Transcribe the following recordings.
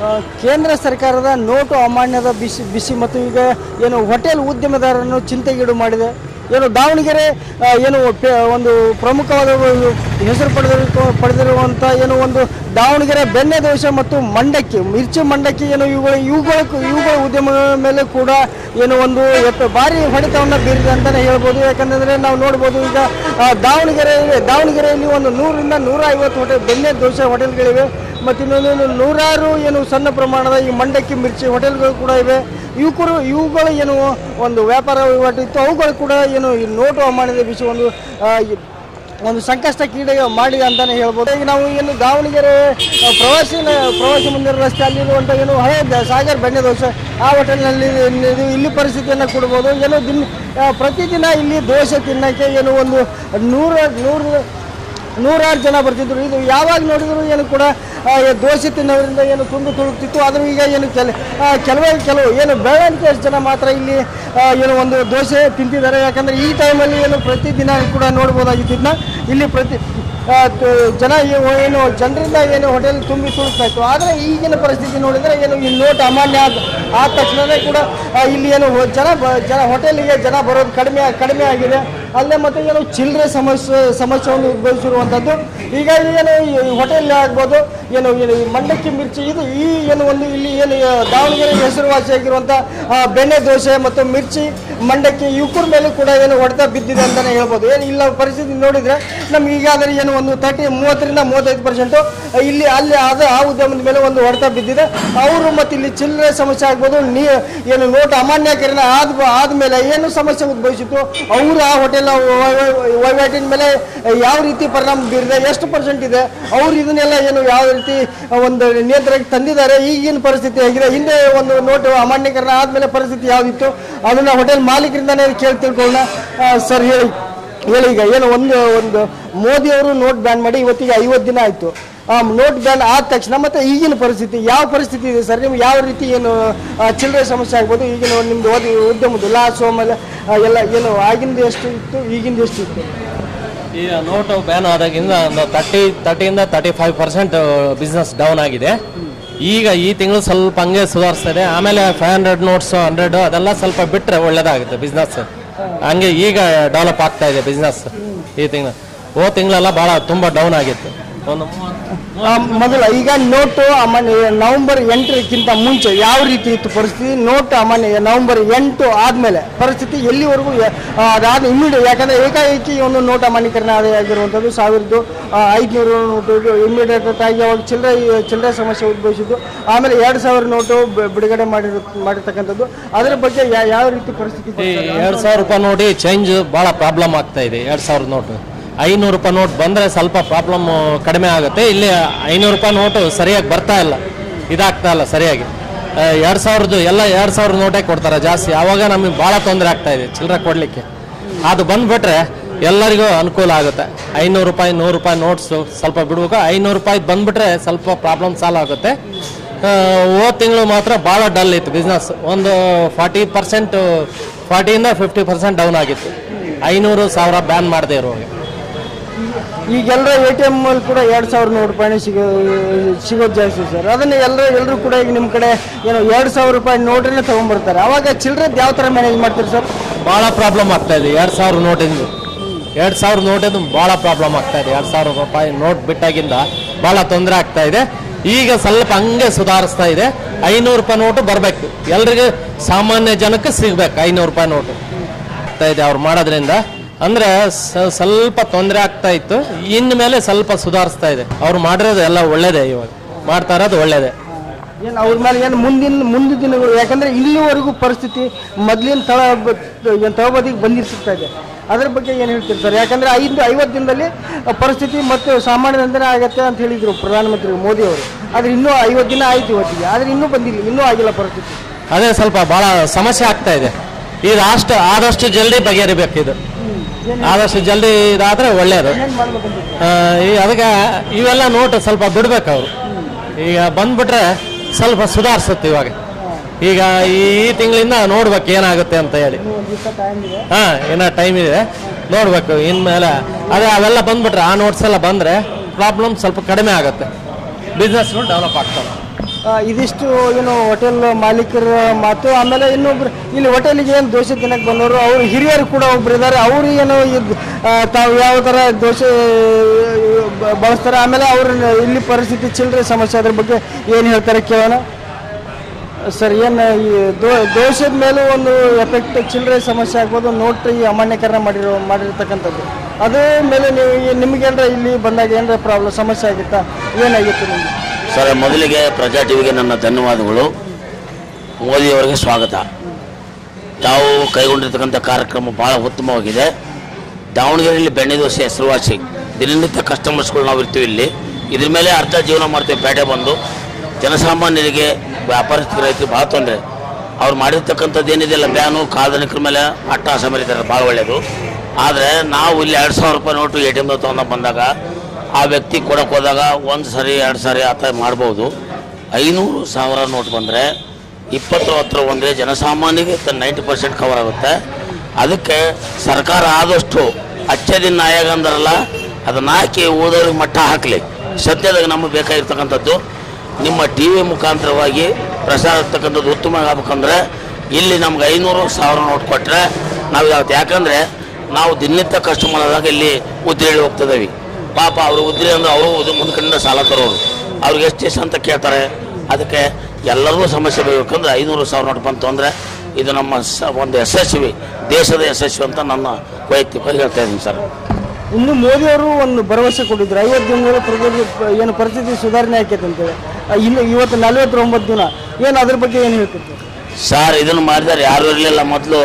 ಆ, ಕೇಂದ್ರ ಸರ್ಕಾರದ ನೋಟು ಅಮಾನ್ಯದ ಬಿಸಿ ಬಿಸಿ ಮತ್ತು ಈಗ ಏನು ಹೋಟೆಲ್ ಉದ್ಯಮದಾರರನ್ನು ಚಿಂತೆಗೀಡು ಮಾಡಿದೆ ಏನು ದಾವಣಗೆರೆ ಆ, ಏನು ಪೆ- ಒಂದು ಪ್ರಮುಖವಾದ ಒಂದು ಹೆಸರು ಪಡೆದಿರು ಪಡೆದಿರುವಂಥ ಏನು ಒಂದು ದಾವಣಗೆರೆ ಬೆಣ್ಣೆ ದೋಸೆ ಮತ್ತು ಮಂಡಕ್ಕಿ ಮಿರ್ಚಿ ಮಂಡಕ್ಕಿ ಏನು ಇವುಗಳ ಇವುಗಳ ಇವುಗಳ ಉದ್ಯಮಗಳ ಮೇಲೆ ಕೂಡ ಏನು ಒಂದು ಎತ್ತ ಭಾರಿ ಹೊಡೆತವನ್ನು ಬೀರಿದೆ ಅಂತಲೇ ಹೇಳ್ಬೋದು ಯಾಕಂತಂದರೆ ನಾವು ನೋಡ್ಬೋದು ಈಗ ಆ, ದಾವಣಗೆರೆ ದಾವಣಗೆರೆಯಲ್ಲಿ ಒಂದು ನೂರರಿಂದ ನೂರ ಐವತ್ತು ಹೋಟೆಲ್ ಬೆಣ್ಣೆ ದೋಸೆ ಹೋಟೆಲ್ಗಳಿವೆ ಮತ್ತು ಇನ್ನೊಂದು ನೂರಾರು ಏನು ಸಣ್ಣ ಪ್ರಮಾಣದ ಈ ಮಂಡಕ್ಕಿ ಮಿರ್ಚಿ ಹೋಟೆಲ್ಗಳು ಕೂಡ ಇವೆ ಇವು ಕೂಡ ಇವುಗಳು ಏನು ಒಂದು ವ್ಯಾಪಾರ ವಹಿವಾಟು ಇತ್ತು ಅವುಗಳು ಕೂಡ ಏನು ಈ ನೋಟು ಅಮಾನ್ಯದ ವಿಷಯ ಒಂದು ಆ, ಈ ಒಂದು ಸಂಕಷ್ಟಕ್ಕೀಡೆ ಮಾಡಿದೆ ಅಂತಾನೆ ಹೇಳ್ಬೋದು ಈಗ ನಾವು ಏನು ದಾವಣಗೆರೆ ಆ, ಪ್ರವಾಸಿ ನ- ಪ್ರವಾಸಿ ಮಂದಿರ ರಸ್ತೆ ಅಲ್ಲಿರುವಂಥ ಏನು ಹಳೆ ದ- ಸಾಗರ್ ಬೆಣ್ಣೆ ದೋಸೆ ಆ ಹೋಟೆಲ್ನಲ್ಲಿ ಇದು ಇಲ್ಲಿ ಪರಿಸ್ಥಿತಿಯನ್ನು ಕೊಡ್ಬೋದು ಏನು ದಿನ ಆ, ಪ್ರತಿದಿನ ಇಲ್ಲಿ ದೋಸೆ ತಿನ್ನೋಕ್ಕೆ ಏನು ಒಂದು ನೂರ ನೂರು ನೂರಾರು ಜನ ಬರ್ತಿದ್ರು ಇದು ಯಾವಾಗ ನೋಡಿದ್ರು ಏನು ಕೂಡ ಆ, ಈ ದೋಸೆ ತಿನ್ನೋದ್ರಿಂದ ಏನು ತುಂಬಿ ತುಳುಕ್ತಿತ್ತು ಆದರೂ ಈಗ ಏನು ಕೆಲ ಆ, ಕೆಲವೇ ಕೆಲವು ಏನು ಬೆಳವಣಿಗೆ ಜನ ಮಾತ್ರ ಇಲ್ಲಿ ಆ, ಏನು ಒಂದು ದೋಸೆ ತಿಂತಿದ್ದಾರೆ ಯಾಕಂದರೆ ಈ ಟೈಮಲ್ಲಿ ಏನು ಪ್ರತಿದಿನ ಕೂಡ ನೋಡ್ಬೋದಾಗಿತ್ತು ಇದನ್ನ ಇಲ್ಲಿ ಪ್ರತಿ ಆ, ತ- ಜನ ಈ- ಏನು ಜನರಿಂದ ಏನು ಹೋಟೆಲ್ ತುಂಬಿ ತುಳುಕ್ತಾ ಇತ್ತು ಆದರೆ ಈಗಿನ ಪರಿಸ್ಥಿತಿ ನೋಡಿದರೆ ಏನು ಈ ನೋಟ್ ಅಮಾನ್ಯ ಆದ ಆದ ತಕ್ಷಣವೇ ಕೂಡ ಆ, ಇಲ್ಲಿ ಏನು ಹೊ- ಜನ ಬ- ಜನ ಹೋಟೆಲಿಗೆ ಜನ ಬರೋದು ಕಡಿಮೆ ಕಡಿಮೆ ಆಗಿದೆ ಅಲ್ಲೇ ಮತ್ತೆ ಏನು ಚಿಲ್ಲರೆ ಸಮಸ್ಯೆ ಸಮಸ್ಯೆಯನ್ನು ಉದ್ಭವಿಸಿರುವಂಥದ್ದು ಹೀಗಾಗಿ ಏನು ಈ ಹೋಟೆಲ್ ಆಗ್ಬೋದು ಏನು ಏನು ಈ ಮಂಡಕ್ಕಿ ಮಿರ್ಚಿ ಇದು ಈ ಏನು ಒಂದು ಇಲ್ಲಿ ಏನು ಆ, ದಾವಣಗೆರೆ ಹೆಸರುವಾಸಿಯಾಗಿರುವಂಥ ಆ, ಬೆಣ್ಣೆ ದೋಸೆ ಮತ್ತು ಮಿರ್ಚಿ ಮಂಡಕ್ಕಿ ಇವ್ಕರ ಮೇಲೆ ಕೂಡ ಏನು ಹೊಡೆತ ಬಿದ್ದಿದೆ ಅಂತಲೇ ಹೇಳ್ಬೋದು ಏನು ಇಲ್ಲ ಪರಿಸ್ಥಿತಿ ನೋಡಿದರೆ ನಮ್ಗೆ ಈಗಾದರೆ ಏನು ಒಂದು ತರ್ಟಿ ಮೂವತ್ತರಿಂದ ಮೂವತ್ತೈದು ಪರ್ಸೆಂಟು ಇಲ್ಲಿ ಅಲ್ಲಿ ಅದು ಆ ಉದ್ಯಮದ ಮೇಲೆ ಒಂದು ಹೊಡೆತ ಬಿದ್ದಿದೆ ಅವರು ಮತ್ತು ಇಲ್ಲಿ ಚಿಲ್ಲರೆ ಸಮಸ್ಯೆ ಆಗ್ಬೋದು ನೀ ಏನು ನೋಟ್ ಅಮಾನ್ಯಕರಣ ಆದ ಆದಮೇಲೆ ಏನು ಸಮಸ್ಯೆ ಉದ್ಭವಿಸಿತ್ತು ಅವರು ಆ ಹೋಟೆಲ್ ವಹಿವಾಟಿನ ಮೇಲೆ ಯಾವ ರೀತಿ ಪರಿಣಾಮ ಬೀರಿದೆ ಎಷ್ಟು ಪರ್ಸೆಂಟ್ ಇದೆ ಅವ್ರು ಇದನ್ನೆಲ್ಲ ಏನು ಯಾವ ರೀತಿ ಒಂದು ನಿಯಂತ್ರಣಕ್ಕೆ ತಂದಿದ್ದಾರೆ ಈಗಿನ ಪರಿಸ್ಥಿತಿ ಹೇಗಿದೆ ಹಿಂದೆ ಒಂದು ನೋಟು ಅಮಾನ್ಯೀಕರಣ ಆದಮೇಲೆ ಪರಿಸ್ಥಿತಿ ಯಾವುದಿತ್ತು ಅದನ್ನ ಹೋಟೆಲ್ ಮಾಲೀಕರಿಂದನೇ ಕೇಳಿ ತಿಳ್ಕೊಳ್ಳೋಣ ಸರ್ ಹೇಳಿ ಹೇಳಿ ಈಗ ಏನು ಒಂದು ಒಂದು ಮೋದಿ ಅವರು ನೋಟ್ ಬ್ಯಾನ್ ಮಾಡಿ ಇವತ್ತಿಗೆ ಐವತ್ತು ದಿನ ಆಯಿತು ಆ ನೋಟ್ ಬ್ಯಾನ್ ಆದ ತಕ್ಷಣ ಮತ್ತೆ ಈಗಿನ ಪರಿಸ್ಥಿತಿ ಯಾವ ಪರಿಸ್ಥಿತಿ ಇದೆ ಸರ್ ನಿಮ್ಗೆ ಯಾವ ರೀತಿ ಏನು ಆ, ಚಿಲ್ಲರೆ ಸಮಸ್ಯೆ ಆಗ್ಬೋದು ಈಗಿನ ನಿಮ್ದು ಓದಿ ಉದ್ಯಮದ್ದು ಲಾಸು ಆಮೇಲೆ ಆ, ಎಲ್ಲ ಏನು ಆಗಿಂದ ಎಷ್ಟು ಇತ್ತು ಈಗಿಂದ ಎಷ್ಟು ಇತ್ತು ಈ ನೋಟು ಬ್ಯಾನ್ ಆದಾಗಿಂದ ಒಂದು ತರ್ಟಿ ತರ್ಟಿಯಿಂದ thirty five percent business down ಆಗಿದೆ ಈಗ ಈ ತಿಂಗಳು ಸ್ವಲ್ಪ ಹಂಗೆ ಸುಧಾರಿಸ್ತಾ ಇದೆ ಆಮೇಲೆ ಫೈವ್ ಹಂಡ್ರೆಡ್ ನೋಟ್ಸ್ ಹಂಡ್ರೆಡ್ ಅದೆಲ್ಲ ಸ್ವಲ್ಪ ಬಿಟ್ಟರೆ ಒಳ್ಳೇದಾಗುತ್ತೆ ಬಿಸ್ನೆಸ್ ಹಂಗೆ ಈಗ ಡೆವಲಪ್ ಆಗ್ತಾ ಇದೆ ಬಿಸ್ನೆಸ್ ಈ ತಿಂಗಳು ಓ ತಿಂಗಳೆಲ್ಲ ಭಾಳ ತುಂಬ ಡೌನ್ ಆಗಿತ್ತು ಒಂದು ಮೂವತ್ತು ಆ, ಮೊದಲು ಈಗ ನೋಟು ಅಮಾನ್ಯ ನವೆಂಬರ್ ಎಂಟರಕ್ಕಿಂತ ಮುಂಚೆ ಯಾವ ರೀತಿ ಇತ್ತು ಪರಿಸ್ಥಿತಿ ನೋಟ್ ಅಮಾನ್ಯ ನವೆಂಬರ್ ಎಂಟು ಆದಮೇಲೆ ಪರಿಸ್ಥಿತಿ ಎಲ್ಲಿವರೆಗೂ ಯ- ಆ, ಅದಾದ ಇಮಿಡಿಯೇಟ್ ಯಾಕಂದರೆ ಏಕಾಏಕಿ ಒಂದು ನೋಟ್ ಅಮಾನ್ಯೀಕರಣ ಆದ- ಆಗಿರುವಂಥದ್ದು ಸಾವಿರದ್ದು ಐದುನೂರು ನೋಟು ಇಮಿಡಿಯೇಟ್ ಆಗಿ ಅವಾಗ ಚಿಲ್ಲರೆ ಚಿಲ್ಲರೆ ಸಮಸ್ಯೆ ಉದ್ಭವಿಸಿದ್ದು ಆಮೇಲೆ ಎರಡು ಸಾವಿರ ನೋಟು ಬಿ- ಬಿಡುಗಡೆ ಮಾಡಿರು ಮಾಡಿರ್ತಕ್ಕಂಥದ್ದು ಅದರ ಬಗ್ಗೆ ಯಾ- ಯಾವ ರೀತಿ ಪರಿಸ್ಥಿತಿ ಈ ಇತ್ತು? ಎರಡು ಸಾವಿರ ರೂಪಾಯಿ ನೋಡಿ ಚೇಂಜ್ ಭಾಳ ಪ್ರಾಬ್ಲಮ್ ಆಗ್ತಾ ಇದೆ ಎರಡು ಸಾವಿರದ ನೋಟು ಐನೂರು ರೂಪಾಯಿ ನೋಟ್ ಬಂದರೆ ಸ್ವಲ್ಪ ಪ್ರಾಬ್ಲಮ್ ಕಡಿಮೆ ಆಗುತ್ತೆ ಇಲ್ಲಿ ಐನೂರು ರೂಪಾಯಿ ನೋಟು ಸರಿಯಾಗಿ ಬರ್ತಾ ಇಲ್ಲ ಇದಾಗ್ತಾ ಇಲ್ಲ ಸರಿಯಾಗಿ ಎರಡು ಸಾವಿರದ್ದು ಎಲ್ಲ ಎರಡು ಸಾವಿರ ನೋಟೇ ಕೊಡ್ತಾರೆ ಜಾಸ್ತಿ ಆವಾಗ ನಮಗೆ ಭಾಳ ತೊಂದರೆ ಆಗ್ತಾ ಇದೆ ಚಿಲ್ಲರೆ ಕೊಡಲಿಕ್ಕೆ ಅದು ಬಂದುಬಿಟ್ರೆ ಎಲ್ಲರಿಗೂ ಅನುಕೂಲ ಆಗುತ್ತೆ ಐನೂರು ರೂಪಾಯಿ ನೂರು ರೂಪಾಯಿ ನೋಟ್ಸು ಸ್ವಲ್ಪ ಬಿಡ್ಬೇಕು ಐನೂರು ರೂಪಾಯಿ ಬಂದುಬಿಟ್ರೆ ಸ್ವಲ್ಪ ಪ್ರಾಬ್ಲಮ್ ಸಾಲ್ವ್ ಆಗುತ್ತೆ ಹೋದ ತಿಂಗಳು ಮಾತ್ರ ಭಾಳ ಡಲ್ ಇತ್ತು ಬಿಸ್ನೆಸ್ ಒಂದು ಫಾರ್ಟಿ ಪರ್ಸೆಂಟ್ ಫಾರ್ಟಿಯಿಂದ ಫಿಫ್ಟಿ ಪರ್ಸೆಂಟ್ ಡೌನ್ ಆಗಿತ್ತು ಐನೂರು ಸಾವಿರ ಬ್ಯಾನ್ ಮಾಡದೇ ಇರುವಾಗ ಈಗೆಲ್ಲರ ಎ ಟಿ ಎಮ್ ಅಲ್ಲಿ ಕೂಡ ಎರಡು ಸಾವಿರ ನೂರು ರೂಪಾಯಿನೇ ಸಿಗೋ ಸಿಗೋದು ಜಾಸ್ತಿ ಸರ್ ಅದನ್ನ ಎಲ್ಲರೂ ಎಲ್ಲರೂ ಕೂಡ ಈಗ ನಿಮ್ಮ ಕಡೆ ಏನು ಎರಡು ಸಾವಿರ ರೂಪಾಯಿ ನೋಟನ್ನೇ ತೊಗೊಂಡ್ಬರ್ತಾರೆ ಅವಾಗ ಚಿಲ್ಲರೆದ್ದು ಯಾವ ಥರ ಮ್ಯಾನೇಜ್ ಮಾಡ್ತೀರಿ ಸರ್ ಭಾಳ ಪ್ರಾಬ್ಲಮ್ ಆಗ್ತಾ ಇದೆ ಎರಡು ಸಾವಿರ ನೋಟಿಂದು ಎರಡು ಸಾವಿರ ನೋಟಿಂದು ಭಾಳ ಪ್ರಾಬ್ಲಮ್ ಆಗ್ತಾ ಇದೆ ಎರಡು ಸಾವಿರ ರೂಪಾಯಿ ನೋಟ್ ಬಿಟ್ಟಾಗಿಂದ ಭಾಳ ತೊಂದರೆ ಆಗ್ತಾ ಇದೆ ಈಗ ಸ್ವಲ್ಪ ಹಂಗೆ ಸುಧಾರಿಸ್ತಾ ಇದೆ ಐನೂರು ರೂಪಾಯಿ ನೋಟು ಬರಬೇಕು ಎಲ್ರಿಗೂ ಸಾಮಾನ್ಯ ಜನಕ್ಕೆ ಸಿಗ್ಬೇಕು ಐನೂರು ರೂಪಾಯಿ ನೋಟು ಆಗ್ತಾ ಇದೆ ಅವ್ರು ಮಾಡೋದ್ರಿಂದ ಅಂದ್ರೆ ಸ- ಸ್ವಲ್ಪ ತೊಂದರೆ ಆಗ್ತಾ ಇತ್ತು ಇನ್ಮೇಲೆ ಸ್ವಲ್ಪ ಸುಧಾರಿಸ್ತಾ ಇದೆ ಅವ್ರು ಮಾಡಿರೋದು ಎಲ್ಲ ಒಳ್ಳೇದೇ ಇವಾಗ ಮಾಡ್ತಾ ಇರೋದು ಒಳ್ಳೇದೇ ಏನು ಅವ್ರ ಮೇಲೆ ಏನು ಮುಂದಿನ ಮುಂದಿನ ದಿನಗಳು ಯಾಕಂದರೆ ಇಲ್ಲಿವರೆಗೂ ಪರಿಸ್ಥಿತಿ ಮೊದಲಿನ ತಳ ಏನು ತಳಬದಿಗೆ ಬಂದಿರ್ತಾ ಇದೆ ಅದ್ರ ಬಗ್ಗೆ ಏನು ಹೇಳ್ತೀರಿ ಸರ್ ಯಾಕಂದರೆ ಐದು ಐವತ್ತು ದಿನದಲ್ಲಿ ಪರಿಸ್ಥಿತಿ ಮತ್ತು ಸಾಮಾನ್ಯದಂತೆ ಆಗತ್ತೆ ಅಂತ ಹೇಳಿದರು ಪ್ರಧಾನಮಂತ್ರಿ ಮೋದಿ ಅವರು ಆದರೆ ಇನ್ನೂ ಐವತ್ತು ದಿನ ಆಯ್ತು ಇವತ್ತಿಗೆ ಆದರೆ ಇನ್ನೂ ಬಂದಿಲ್ಲ ಇನ್ನೂ ಆಗಿಲ್ಲ ಪರಿಸ್ಥಿತಿ ಅದೇ ಸ್ವಲ್ಪ ಬಹಳ ಸಮಸ್ಯೆ ಆಗ್ತಾ ಇದೆ ಇದು ಅಷ್ಟು ಆದಷ್ಟು ಜಲ್ದಿ ಬಗೆಹರಿಬೇಕು ಇದು ಆದಷ್ಟು ಜಲ್ದಿ ಇದಾದ್ರೆ ಒಳ್ಳೇದು ಏನು ಮಾಡ್ಬೇಕಂತ ಆ, ಈ ಅದಕ್ಕೆ ಇವೆಲ್ಲ ನೋಟ್ ಸ್ವಲ್ಪ ಬಿಡ್ಬೇಕು ಅವರು ಈಗ ಬಂದ್ಬಿಟ್ರೆ ಸ್ವಲ್ಪ ಸುಧಾರಿಸುತ್ತೆ ಇವಾಗ ಈಗ ಈ ತಿಂಗಳಿಂದ ನೋಡ್ಬೇಕು ಏನಾಗುತ್ತೆ ಅಂತ ಹೇಳಿ ಒಂದು ದಿವಸ ಟೈಮ್ ಇದೆ ಹಾ ಏನೋ ಟೈಮ್ ಇದೆ ನೋಡ್ಬೇಕು ಇನ್ಮೇಲೆ ಅದೇ ಅವೆಲ್ಲ ಬಂದ್ಬಿಟ್ರೆ ಆ ನೋಟ್ಸ್ ಎಲ್ಲ ಬಂದ್ರೆ ಪ್ರಾಬ್ಲಮ್ ಸ್ವಲ್ಪ ಕಡಿಮೆ ಆಗುತ್ತೆ ಬಿಸ್ನೆಸ್ಗಳು ಡೆವಲಪ್ ಆಗ್ತವೆ ಆ, ಇದಿಷ್ಟು ಏನು ಹೋಟೆಲ್ ಮಾಲೀಕರ ಮಾತು ಆಮೇಲೆ ಇನ್ನೊಬ್ರು ಇಲ್ಲಿ ಹೋಟೆಲಿಗೆ ಏನು ದೋಸೆ ತಿನ್ನಕ್ಕೆ ಬಂದವರು ಅವರು ಹಿರಿಯರು ಕೂಡ ಒಬ್ರು ಇದ್ದಾರೆ ಅವರು ಏನು ಇದ್- ಆ, ತಾವು ಯಾವ ಥರ ದೋಸೆ ಬ- ಬಳಸ್ತಾರೆ ಆಮೇಲೆ ಅವ್ರ ಇಲ್ಲಿ ಪರಿಸ್ಥಿತಿ ಚಿಲ್ಲರೆ ಸಮಸ್ಯೆ ಅದ್ರ ಬಗ್ಗೆ ಏನು ಹೇಳ್ತಾರೆ ಕೇಳೋಣ ಸರ್ ಏನು ಈ ದೋ ದೋಷದ ಮೇಲೂ ಒಂದು ಎಫೆಕ್ಟ್ ಚಿಲ್ಲರೆ ಸಮಸ್ಯೆ ಆಗ್ಬೋದು ನೋಟ್ ಈ ಅಮಾನ್ಯೀಕರಣ ಮಾಡಿರೋ ಮಾಡಿರ್ತಕ್ಕಂಥದ್ದು ಅದ್ರ ಮೇಲೆ ನೀವು ಈ- ನಿಮ್ಗೇನ್ರ ಇಲ್ಲಿ ಬಂದಾಗ ಏನರ ಪ್ರಾಬ್ಲಮ್ ಸಮಸ್ಯೆ ಆಗಿತ್ತಾ ಏನಾಗಿತ್ತು ನಿಮಗೆ ಸರ್ ಮೊದಲಿಗೆ ಪ್ರಜಾ ಟಿವಿಗೆ ನನ್ನ ಧನ್ಯವಾದಗಳು ಮೋದಿಯವರಿಗೆ ಸ್ವಾಗತ ತಾವು ಕೈಗೊಂಡಿರ್ತಕ್ಕಂಥ ಕಾರ್ಯಕ್ರಮ ಭಾಳ ಉತ್ತಮವಾಗಿದೆ ದಾವಣಗೆರೆಯಲ್ಲಿ ಬೆಣ್ಣೆ ದೋಸೆ ಹೆಸರುವಾಸಿ ದಿನನಿತ್ಯ ಕಸ್ಟಮರ್ಸ್ಗಳು ನಾವು ಇರ್ತೀವಿ ಇಲ್ಲಿ ಇದ್ರ ಮೇಲೆ ಅರ್ಧ ಜೀವನ ಮಾಡ್ತೀವಿ ಪೇಟೆ ಬಂದು ಜನಸಾಮಾನ್ಯರಿಗೆ ವ್ಯಾಪಾರಸ್ಥರು ರೈತರು ಭಾಳ ತೊಂದರೆ ಅವ್ರು ಮಾಡಿರ್ತಕ್ಕಂಥದ್ದು ಏನಿದೆಯಲ್ಲ ಬ್ಯಾನು ಕಾಲ್ದನಿಕರ ಮೇಲೆ ಅಟ್ಟಹಾಸ ಮರೀತಾರೆ ಭಾಳ ಒಳ್ಳೆಯದು ಆದರೆ ನಾವು ಇಲ್ಲಿ ಎರಡು ಸಾವಿರ ರೂಪಾಯಿ ನೋಟು ಎ ಟಿ ಎಮ್ದಾಗ ತೊಗೊಂಡು ಬಂದಾಗ ಆ ವ್ಯಕ್ತಿ ಕೊಡಕ್ಕೆ ಹೋದಾಗ ಒಂದು ಸರಿ ಎರಡು ಸರಿ ಆ ಥರ ಮಾಡ್ಬೋದು ಐನೂರು ಸಾವಿರ ನೋಟ್ ಬಂದರೆ ಇಪ್ಪತ್ತು ಹತ್ರ ಬಂದರೆ ಜನಸಾಮಾನ್ಯರಿಗೆ ನೈಂಟಿ ಪರ್ಸೆಂಟ್ ಕವರ್ ಆಗುತ್ತೆ ಅದಕ್ಕೆ ಸರ್ಕಾರ ಆದಷ್ಟು ಅಚ್ಚದಿನ ನಾಯಕ ಅಂದ್ರಲ್ಲ ಅದನ್ನ ಹಾಕಿ ಓದೋರಿಗೆ ಮಟ್ಟ ಹಾಕಲಿ ಸದ್ಯದಾಗ ನಮಗೆ ಬೇಕಾಗಿರ್ತಕ್ಕಂಥದ್ದು ನಿಮ್ಮ ಟಿ ವಿ ಮುಖಾಂತರವಾಗಿ ಪ್ರಸಾರ ಆಗ್ತಕ್ಕಂಥದ್ದು ಉತ್ತಮ ಆಗ್ಬೇಕಂದ್ರೆ ಇಲ್ಲಿ ನಮ್ಗೆ ಐನೂರು ಸಾವಿರ ನೋಟ್ ಕೊಟ್ಟರೆ ನಾವು ಯಾವತ್ತು ಯಾಕಂದರೆ ನಾವು ದಿನನಿತ್ಯ ಕಸ್ಟಮರ್ ಆದಾಗ ಇಲ್ಲಿ ಉದ್ರಿ ಹೇಳಿ ಹೋಗ್ತಿದ್ದೀವಿ ಪಾಪ ಅವರು ಉದ್ರಿ ಅಂದ್ರೆ ಅವರು ಮುಂದ್ಕಂಡ ಸಾಲ ತರೋರು ಅವ್ರಿಗೆ ಎಷ್ಟು ಎಷ್ಟು ಅಂತ ಕೇಳ್ತಾರೆ ಅದಕ್ಕೆ ಎಲ್ಲರಿಗೂ ಸಮಸ್ಯೆ ಬೇಕಂದ್ರೆ ಐನೂರು ಸಾವಿರ ನೋಟ್ ಬಂತು ಅಂದರೆ ಇದು ನಮ್ಮ ಸ ಒಂದು ಯಶಸ್ವಿ ದೇಶದ ಯಶಸ್ವಿ ಅಂತ ನನ್ನ ವೈಯಕ್ತಿಕವಾಗಿ ಹೇಳ್ತಾ ಇದ್ದೀನಿ ಸರ್ ಇನ್ನು ಮೋದಿಯವರು ಒಂದು ಭರವಸೆ ಕೊಟ್ಟಿದ್ರು ಐವತ್ತು ದಿನಗಳ ಪ್ರಗತಿ ಏನು ಪರಿಸ್ಥಿತಿ ಸುಧಾರಣೆ ಆಕೈತೆ ಅಂತೇಳಿ ಆ, ಇನ್ನು ಇವತ್ತು ನಲವತ್ತೊಂಬತ್ತು ದಿನ ಏನು ಅದ್ರ ಬಗ್ಗೆ ಏನು ಹೇಳ್ತಿತ್ತು ಸರ್ ಇದನ್ನು ಮಾಡಿದಾರೆ ಯಾರು ಇರಲಿಲ್ಲ ಮೊದಲು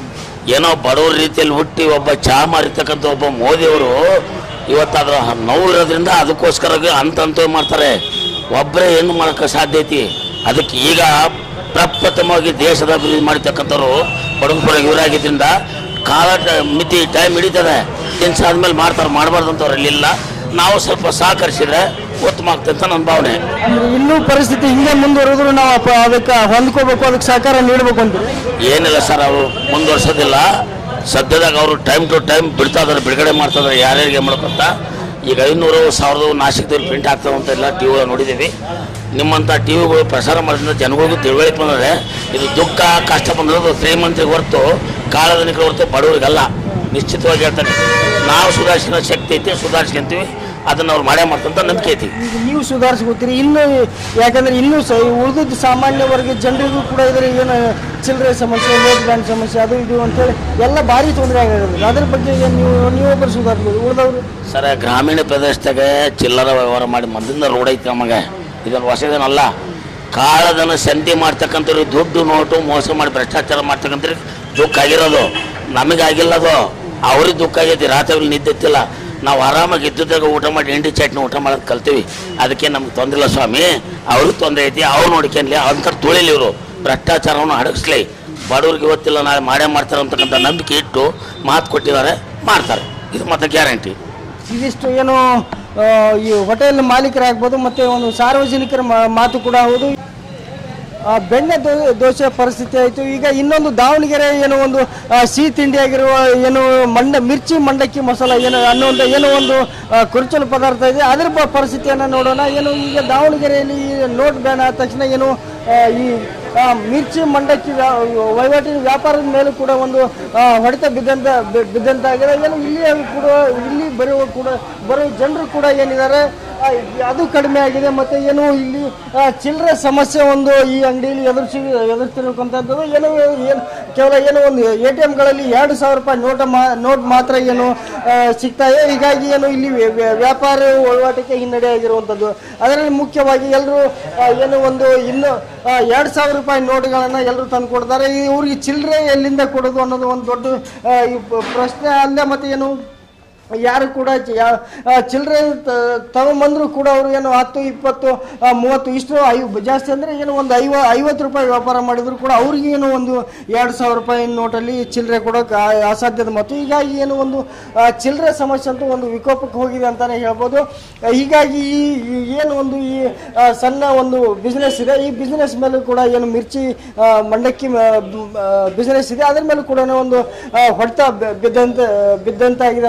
ಏನೋ ಬಡವ್ರ ರೀತಿಯಲ್ಲಿ ಹುಟ್ಟಿ ಒಬ್ಬ ಚಹಾ ಮಾರಿರ್ತಕ್ಕಂಥ ಒಬ್ಬ ಮೋದಿಯವರು ಇವತ್ತು ಅದರ ನೋವು ಇರೋದ್ರಿಂದ ಅದಕ್ಕೋಸ್ಕರ ಅಂತಂತ ಮಾಡ್ತಾರೆ ಒಬ್ಬರೇ ಏನು ಮಾಡೋಕ್ಕೆ ಸಾಧ್ಯ ಐತಿ ಅದಕ್ಕೆ ಈಗ ಪ್ರಪ್ರಥಮವಾಗಿ ದೇಶದ ಅಭಿವೃದ್ಧಿ ಮಾಡಿರ್ತಕ್ಕಂಥವ್ರು ಬಡವ್ರ ಪರ ಇವರಾಗಿದ್ದರಿಂದ ಕಾಲ ಟ- ಮಿತಿ ಟೈಮ್ ಹಿಡಿತದೆ ದಿನಸ ಆದ್ಮೇಲೆ ಮಾಡ್ತಾರೆ ಮಾಡಬಾರ್ದು ಅಂತವ್ರು ಇಲ್ಲಿಲ್ಲ ನಾವು ಸ್ವಲ್ಪ ಸಹಕರಿಸಿದ್ರೆ ಉತ್ತಮ ಆಗ್ತದೆ ಅಂತ ನನ್ನ ಭಾವನೆ ಅಂದ್ರೆ ಇನ್ನೂ ಪರಿಸ್ಥಿತಿ ಹಿಂಗೆ ಮುಂದುವರೆದ್ರು ನಾವು ಅಪ ಅದಕ್ಕೆ ಹೊಂದ್ಕೋಬೇಕು ಅದಕ್ಕೆ ಸಹಕಾರ ನೀಡಬೇಕು ಅಂತೀವಿ ಏನಿಲ್ಲ ಸರ್ ಅವರು ಮುಂದುವರ್ಸೋದಿಲ್ಲ ಸದ್ಯದಾಗ ಅವರು ಟೈಮ್ ಟು ಟೈಮ್ ಬಿಡ್ತಾ ಇದಾರೆ ಬಿಡುಗಡೆ ಮಾಡ್ತಾ ಇದಾರೆ ಯಾರ್ಯಾರಿಗೆ ಮಾಡ್ಕೊಂತ ಈಗ ಐನೂರು ಸಾವಿರದ ನಾಶಕದಲ್ಲಿ ಪ್ರಿಂಟ್ ಆಗ್ತಾವೆ ಅಂತ ಎಲ್ಲ ಟಿ ವಿಗಳು ನೋಡಿದ್ದೀವಿ ನಿಮ್ಮಂಥ ಟಿ ವಿಗಳು ಪ್ರಸಾರ ಮಾಡೋದ್ರಿಂದ ಜನಗಳಿಗೂ ತಿಳುವಳಿಕೆ ಬಂದರೆ ಇದು ದುಃಖ ಕಷ್ಟ ಬಂದಿರೋದು ಶ್ರೀಮಂತರಿಗೆ ಹೊರತು ಕಾಳಧನಿಕರು ಹೊರತು ಬಡವರಿಗಲ್ಲ ನಿಶ್ಚಿತವಾಗಿ ಹೇಳ್ತಾರೆ ನಾವು ಸುಧಾರಿಸಿದ ಶಕ್ತಿ ಐತಿ ಸುಧಾರಿಸ್ಕೊಂತೀವಿ ಅದನ್ನು ಅವ್ರು ಮಾಡೇ ಮಾಡ್ತಂತ ನಂಬಿಕೆ ಐತಿ ಈಗ ನೀವು ಸುಧಾರಿಸ್ಕೋತೀರಿ ಇನ್ನು ಯಾಕಂದ್ರೆ ಇನ್ನೂ ಸ ಉಳಿದಿದ್ದ ಸಾಮಾನ್ಯ ವರ್ಗ ಜನರಿಗೂ ಕೂಡ ಇದ್ರೆ ಏನು ಚಿಲ್ಲರೆ ಸಮಸ್ಯೆ ನೋಟ್ ಬ್ಯಾಂಕ್ ಸಮಸ್ಯೆ ಅದು ಇದು ಅಂತೇಳಿ ಎಲ್ಲ ಭಾರಿ ತೊಂದರೆ ಆಗಿರೋದು ಅದ್ರ ಬಗ್ಗೆ ಏನು ನೀವು ನೀವೊಬ್ಬರು ಸುಧಾರಿಸ್ಬೋದು ಉಳಿದವರು ಸರ ಗ್ರಾಮೀಣ ಪ್ರದೇಶದಾಗ ಚಿಲ್ಲರ ವ್ಯವಹಾರ ಮಾಡಿ ಮೊದಲಿಂದ ರೋಡ್ ಐತಿ ನಮಗೆ ಇದನ್ನು ಹೊಸದೇನಲ್ಲ ಕಾಳದನ್ನು ಸಂತಿ ಮಾಡ್ತಕ್ಕಂಥವ್ರು ದುಡ್ಡು ನೋಟು ಮೋಸ ಮಾಡಿ ಭ್ರಷ್ಟಾಚಾರ ಮಾಡ್ತಕ್ಕಂಥವ್ರಿಗೆ ದುಃಖ ಆಗಿರೋದು ನಮಗಾಗಿಲ್ಲ ಅದು ಅವ್ರಿಗೆ ದುಃಖ ಆಗೈತಿ ರಾತ್ರಿ ನಿದ್ದೆತ್ತಿಲ್ಲ ನಾವು ಆರಾಮಾಗಿ ಇದ್ದಿದ್ದಾಗ ಊಟ ಮಾಡಿ ಎಂಡಿ ಚಟ್ನಿ ಊಟ ಮಾಡೋದು ಕಲ್ತೀವಿ ಅದಕ್ಕೆ ನಮ್ಗೆ ತೊಂದರೆ ಇಲ್ಲ ಸ್ವಾಮಿ ಅವ್ರಿಗೆ ತೊಂದರೆ ಐತಿ ಅವ್ರು ನೋಡ್ಕೊಂಡ್ಲಿ ಅಂತ ತುಳಿಲಿ ಇವರು ಭ್ರಷ್ಟಾಚಾರವನ್ನು ಅಡಗಿಸ್ಲಿ ಬಡವ್ರಿಗೆ ಇವತ್ತಿಲ್ಲ ನಾಳೆ ಮಾಡೇ ಮಾಡ್ತಾರೆ ಅಂತಕ್ಕಂಥ ನಂಬಿಕೆ ಇಟ್ಟು ಮಾತು ಕೊಟ್ಟಿದ್ದಾರೆ ಮಾಡ್ತಾರೆ ಇದು ಮತ್ತೆ ಗ್ಯಾರಂಟಿ ಇದಿಷ್ಟು ಏನು ಆ, ಈ ಹೋಟೆಲ್ ಮಾಲೀಕರಾಗ್ಬೋದು ಮತ್ತೆ ಒಂದು ಸಾರ್ವಜನಿಕರ ಮಾ- ಮಾತು ಕೂಡ ಹೌದು ಆ, ಬೆಣ್ಣೆ ದೋ ದೋಸೆ ಪರಿಸ್ಥಿತಿ ಆಯಿತು ಈಗ ಇನ್ನೊಂದು ದಾವಣಗೆರೆ ಏನೋ ಒಂದು ಆ, ಸಿಹಿ ತಿಂಡಿ ಆಗಿರುವ ಏನು ಮಂಡ ಮಿರ್ಚಿ ಮಂಡಕ್ಕಿ ಮಸಾಲ ಏನು ಅನ್ನೋ ಏನೋ ಒಂದು ಆ, ಕುರುಚಲು ಪದಾರ್ಥ ಇದೆ ಅದರ ಪ- ಪರಿಸ್ಥಿತಿಯನ್ನು ನೋಡೋಣ ಏನು ಈಗ ದಾವಣಗೆರೆಯಲ್ಲಿ ಈ ನೋಟ್ ಬ್ಯಾನ್ ಆದ ತಕ್ಷಣ ಏನು ಆ, ಈ ಆ, ಮಿರ್ಚಿ ಮಂಡಕ್ಕಿ ವ್ಯಾ- ವಹಿವಾಟಿನ ವ್ಯಾಪಾರದ ಮೇಲೂ ಕೂಡ ಒಂದು ಆ, ಹೊಡೆತ ಬಿದ್ದಂತ ಬಿ- ಬಿದ್ದಂತಾಗಿದೆ ಏನು ಇಲ್ಲಿ ಕೂಡ ಇಲ್ಲಿ ಬರುವ ಕೂಡ ಬರೋ ಜನರು ಕೂಡ ಏನಿದ್ದಾರೆ ಆ, ಅದು ಕಡಿಮೆ ಆಗಿದೆ ಮತ್ತೆ ಏನು ಇಲ್ಲಿ ಆ, ಚಿಲ್ಲರೆ ಸಮಸ್ಯೆ ಒಂದು ಈ ಅಂಗಡಿಯಲ್ಲಿ ಎದುರಿಸಿ ಎದುರಿಸ್ತಿರಕ್ಕಂಥದ್ದು ಏನು ಏನು ಕೇವಲ ಏನೋ ಒಂದು ಎ ಟಿ ಎಮ್ಗಳಲ್ಲಿ ಎರಡು ಸಾವಿರ ರೂಪಾಯಿ ನೋಟ ಮಾ ನೋಟ್ ಮಾತ್ರ ಏನು ಆ, ಸಿಗ್ತಾ ಇದೆ ಹೀಗಾಗಿ ಏನು ಇಲ್ಲಿ ವ್ಯ- ವ್ಯ- ವ್ಯಾಪಾರ ವಹಿವಾಟಿಗೆ ಹಿನ್ನಡೆ ಆಗಿರುವಂಥದ್ದು ಅದರಲ್ಲಿ ಮುಖ್ಯವಾಗಿ ಎಲ್ಲರೂ ಏನು ಒಂದು ಇನ್ನು ಎರಡು ಸಾವಿರ ರೂಪಾಯಿ ನೋಟ್ಗಳನ್ನು ಎಲ್ಲರೂ ತಂದು ಕೊಡ್ತಾರೆ ಇವ್ರಿಗೆ ಚಿಲ್ಲರೆ ಎಲ್ಲಿಂದ ಕೊಡೋದು ಅನ್ನೋದು ಒಂದು ದೊಡ್ಡ ಆ, ಈ ಪ- ಪ್ರಶ್ನೆ ಅಲ್ಲೇ ಮತ್ತೆ ಏನು ಯಾರು ಕೂಡ ಚ- ಯಾ- ಆ, ಚಿಲ್ಲರೆ ತಗೊಂಬಂದ್ರು ಕೂಡ ಅವರು ಏನು ಹತ್ತು ಇಪ್ಪತ್ತು ಆ, ಮೂವತ್ತು ಇಷ್ಟು ಐ ಜಾಸ್ತಿ ಅಂದರೆ ಏನು ಒಂದು ಐವ ಐವತ್ತು ರೂಪಾಯಿ ವ್ಯಾಪಾರ ಮಾಡಿದ್ರು ಕೂಡ ಅವ್ರಿಗೆ ಏನು ಒಂದು ಎರಡು ಸಾವಿರ ರೂಪಾಯಿ ನೋಟಲ್ಲಿ ಚಿಲ್ಲರೆ ಕೊಡೋಕೆ ಆ- ಅಸಾಧ್ಯದ ಮತ್ತು ಹೀಗಾಗಿ ಏನು ಒಂದು ಆ, ಚಿಲ್ಲರೆ ಸಮಸ್ಯೆ ಅಂತೂ ಒಂದು ವಿಕೋಪಕ್ಕೆ ಹೋಗಿದೆ ಅಂತಲೇ ಹೇಳ್ಬೋದು ಆ, ಹೀಗಾಗಿ ಈ ಈ ಏನು ಒಂದು ಈ ಆ, ಸಣ್ಣ ಒಂದು ಬಿಸ್ನೆಸ್ ಇದೆ ಈ ಬಿಸ್ನೆಸ್ ಮೇಲೂ ಕೂಡ ಏನು ಮಿರ್ಚಿ ಆ, ಮಂಡಕ್ಕಿ ಬಿಸ್ನೆಸ್ ಇದೆ ಅದ್ರ ಮೇಲೂ ಕೂಡ ಒಂದು ಆ, ಹೊಡೆತ ಬಿ- ಬಿದ್ದಂತ ಬಿದ್ದಂತಾಗಿದೆ ಅಂತಲೇ ಹೇಳ್ಬೋದು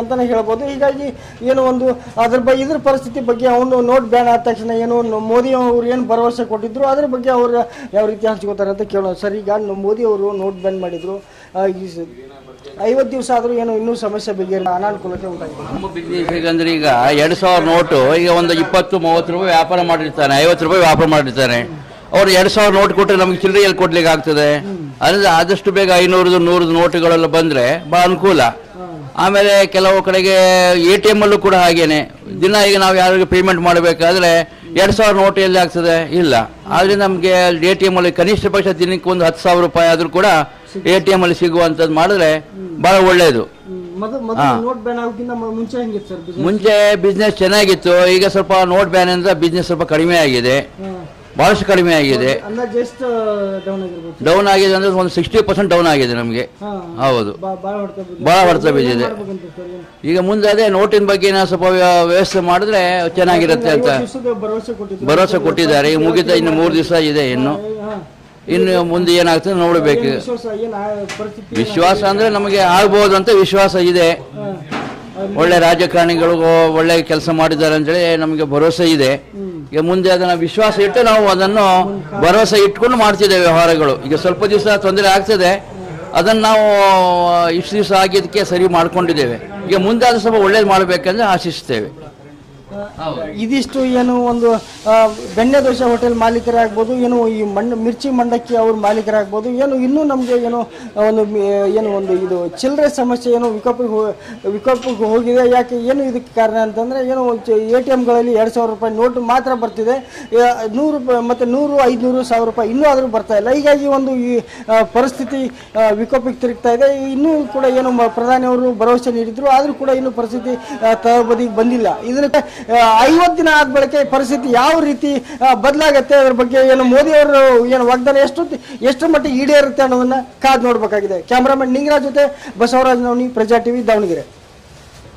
ಆಗ್ಬೋದು ಹೀಗಾಗಿ ಏನು ಒಂದು ಅದ್ರ ಬಗ್ಗೆ ಇದ್ರ ಪರಿಸ್ಥಿತಿ ಬಗ್ಗೆ ಅವನು ನೋಟ್ ಬ್ಯಾನ್ ಆದ ತಕ್ಷಣ ಏನು ನ- ಮೋದಿ ಅವರು ಏನು ಭರವಸೆ ಕೊಟ್ಟಿದ್ರು ಅದ್ರ ಬಗ್ಗೆ ಅವ್ರು ಯಾವ ರೀತಿ ಹಂಚ್ಕೋತಾರೆ ಅಂತ ಕೇಳೋಣ ಸರ್ ಈಗ ನ- ಮೋದಿ ಅವರು ನೋಟ್ ಬ್ಯಾನ್ ಮಾಡಿದ್ರು ಆ, ಈ ಸ- ಐವತ್ತು ದಿವಸ ಆದರೂ ಏನು ಇನ್ನೂ ಸಮಸ್ಯೆ ಬಗ್ಗೆ ಅನಾನುಕೂಲತೆ ಉಂಟಾಗಿದೆ ನಮ್ಮ ಬಿಸ್ನೆಸ್ ಹೇಗಂದ್ರೆ ಈಗ ಎರಡು ಸಾವಿರ ನೋಟು ಈಗ ಒಂದು ಇಪ್ಪತ್ತು ಮೂವತ್ತು ರೂಪಾಯಿ ವ್ಯಾಪಾರ ಮಾಡಿರ್ತಾನೆ ಐವತ್ತು ರೂಪಾಯಿ ವ್ಯಾಪಾರ ಮಾಡಿರ್ತಾನೆ ಅವ್ರು ಎರಡು ಸಾವಿರ ನೋಟ್ ಕೊಟ್ಟರೆ ನಮಗೆ ಚಿಲ್ಲರೆ ಎಲ್ಲಿ ಕೊಡ್ಲಿಕ್ಕೆ ಆಗ್ತದೆ ಅಂದ್ರೆ ಆದಷ್ಟು ಬೇಗ ಐನೂರದು ನೂರದು ನೋಟುಗಳೆಲ್ಲ ಬಂದ್ರೆ ಬಹಳ ಅನುಕೂಲ ಆಮೇಲೆ ಕೆಲವು ಕಡೆಗೆ ಎ ಟಿ ಎಮ್ ಅಲ್ಲೂ ಕೂಡ ಹಾಗೇನೆ ದಿನ ಈಗ ನಾವು ಯಾರಿಗೂ ಪೇಮೆಂಟ್ ಮಾಡಬೇಕಾದ್ರೆ ಎರಡು ಸಾವಿರ ನೋಟ್ ಎಲ್ಲಿ ಆಗ್ತದೆ ಇಲ್ಲ ಆದ್ರೆ ನಮಗೆ ಎ ಟಿ ಎಮ್ ಅಲ್ಲಿ ಕನಿಷ್ಠ ಪಕ್ಷ ದಿನಕ್ಕೆ ಒಂದು ಹತ್ತು ಸಾವಿರ ರೂಪಾಯಿ ಆದ್ರೂ ಕೂಡ ಎ ಟಿ ಎಮ್ ಅಲ್ಲಿ ಸಿಗುವಂಥದ್ದು ಮಾಡಿದ್ರೆ ಬಹಳ ಒಳ್ಳೆಯದು ಮೊದಲು ಮೊದಲು ನೋಟ್ ಬ್ಯಾನ್ ಆಗೋಕ್ಕಿಂತ ಮ- ಮುಂಚೆ ಹೆಂಗಿತ್ತು ಸರ್ business? ಮುಂಚೆ ಬಿಸ್ನೆಸ್ ಚೆನ್ನಾಗಿತ್ತು ಈಗ ಸ್ವಲ್ಪ ನೋಟ್ ಬ್ಯಾನ್ ಇಂದ ಬಿಸ್ನೆಸ್ ಸ್ವಲ್ಪ ಕಡಿಮೆ ಆಗಿದೆ ಹಾ. ಬಹಳಷ್ಟು ಕಡಿಮೆ ಆಗಿದೆ ಅಂದಾಜು ಎಷ್ಟು ಡೌನ್ ಆಗಿರ್ಬೋದು ಡೌನ್ ಆಗಿದೆ ಅಂದ್ರೆ ಒಂದು ಸಿಕ್ಸ್ಟಿ ಪರ್ಸೆಂಟ್ ಡೌನ್ ಆಗಿದೆ ನಮಗೆ ಹಾ. ಹೌದು ಬಾ- ಭಾಳ ಹೊಡೆತ ಬಿದ್ದಿದೆ. ಭಾಳ ಹೊಡೆತ ಬಿದ್ದಿದೆ. ಏನ್ ಮಾಡ್ಬೇಕಂತ ಸರ್ ಏನು? ಈಗ ಮುಂದೆ ಅದೇ ನೋಟಿನ ಬಗ್ಗೆ ನಾವು ಸ್ವಲ್ಪ ವ್ಯ- ವ್ಯವಸ್ಥೆ ಮಾಡಿದ್ರೆ ಚೆನ್ನಾಗಿರುತ್ತೆ ಅಂತ ಐವತ್ತು ದಿವ್ಸದ ಭರವಸೆ ಕೊಟ್ಟಿದ್ರು ಭರವಸೆ ಕೊಟ್ಟಿದ್ದಾರೆ ಈಗ ಮುಗಿತಾ ಇನ್ನು ಮೂರು ದಿವಸ ಇದೆ ಇನ್ನು ಹಾ. ಇನ್ನು ಮುಂದೆ ಏನಾಗ್ತದೆ ನೋಡಬೇಕು ಏನ್ ವಿಶ್ವಾಸ ಏನ್ ಆ ಪರಿಸ್ಥಿತಿ ವಿಶ್ವಾಸ ಅಂದ್ರೆ ನಮಗೆ ಆಗ್ಬೋದು ಅಂತ ವಿಶ್ವಾಸ ಇದೆ ಹಾ. ಒಳ್ಳೆ ರಾಜಕಾರಣಿಗಳು ಒಳ್ಳೆ ಕೆಲಸ ಮಾಡಿದ್ದಾರೆ ಅಂತೇಳಿ ನಮಗೆ ಭರವಸೆ ಇದೆ ಈಗ ಮುಂದೆ ಅದನ್ನ ವಿಶ್ವಾಸ ಇಟ್ಟು ನಾವು ಅದನ್ನು ಭರವಸೆ ಇಟ್ಕೊಂಡು ಮಾಡ್ತಿದ್ದೇವೆ ವ್ಯವಹಾರಗಳು ಈಗ ಸ್ವಲ್ಪ ದಿವಸ ತೊಂದರೆ ಆಗ್ತದೆ ಅದನ್ನು ನಾವು ಇಷ್ಟು ದಿವಸ ಆಗಿದ್ದಕ್ಕೆ ಸರಿ ಮಾಡ್ಕೊಂಡಿದ್ದೇವೆ ಈಗ ಮುಂದೆ ಅದು ಸ್ವಲ್ಪ ಒಳ್ಳೇದು ಮಾಡಬೇಕಂದ್ರೆ ಆಶಿಸ್ತೇವೆ ಇದಿಷ್ಟು ಏನು ಒಂದು ಆ, ಬೆಣ್ಣೆ ದೋಸೆ ಹೋಟೆಲ್ ಮಾಲೀಕರಾಗ್ಬೋದು ಏನು ಈ ಮಣ್ಣು ಮಿರ್ಚಿ ಮಂಡಕ್ಕಿ ಅವ್ರ ಮಾಲೀಕರಾಗ್ಬೋದು ಏನು ಇನ್ನೂ ನಮಗೆ ಏನು ಒಂದು ಮಿ- ಏನು ಒಂದು ಇದು ಚಿಲ್ಲರೆ ಸಮಸ್ಯೆ ಏನು ವಿಕೋಪಕ್ಕೆ ಹೋ ವಿಕೋಪಕ್ಕೆ ಹೋಗಿದೆ ಯಾಕೆ ಏನು ಇದಕ್ಕೆ ಕಾರಣ ಅಂತಂದರೆ ಏನು ಎ ಟಿ ಎಮ್ಗಳಲ್ಲಿ ಎರಡು ಸಾವಿರ ರೂಪಾಯಿ ನೋಟ್ ಮಾತ್ರ ಬರ್ತಿದೆ ಯಾ- ನೂರು ರೂಪಾಯಿ ಮತ್ತು ನೂರು ಐದುನೂರು ಸಾವಿರ ರೂಪಾಯಿ ಇನ್ನೂ ಆದರೂ ಬರ್ತಾ ಇಲ್ಲ ಹೀಗಾಗಿ ಒಂದು ಈ ಆ, ಪರಿಸ್ಥಿತಿ ಆ, ವಿಕೋಪಕ್ಕೆ ತಿರುಗ್ತಾ ಇದೆ ಇನ್ನೂ ಕೂಡ ಏನು ಮ- ಪ್ರಧಾನಿಯವರು ಭರವಸೆ ನೀಡಿದ್ರು ಆದರೂ ಕೂಡ ಇನ್ನೂ ಪರಿಸ್ಥಿತಿ ಆ, ತಳಬದಿಗೆ ಬಂದಿಲ್ಲ ಇದಕ್ಕೆ ಐವತ್ತು ದಿನ ಆದ ಬಳಿಕ ಈ ಪರಿಸ್ಥಿತಿ ಯಾವ ರೀತಿ ಬದಲಾಗತ್ತೆ ಅದ್ರ ಬಗ್ಗೆ ಏನು ಮೋದಿ ಅವರು ಏನು ವಾಗ್ದಾನ ಎಷ್ಟು ಎಷ್ಟು ಮಟ್ಟಿಗೆ ಈಡೇರುತ್ತೆ ಅನ್ನೋದನ್ನ ಕಾದು ನೋಡ್ಬೇಕಾಗಿದೆ ಕ್ಯಾಮ್ರಾಮನ್ ನಿಂಗರಾಜ್ ಜೊತೆ ಬಸವರಾಜ್ ನವನಿ ಪ್ರಜಾ ಟಿವಿ ದಾವಣಗೆರೆ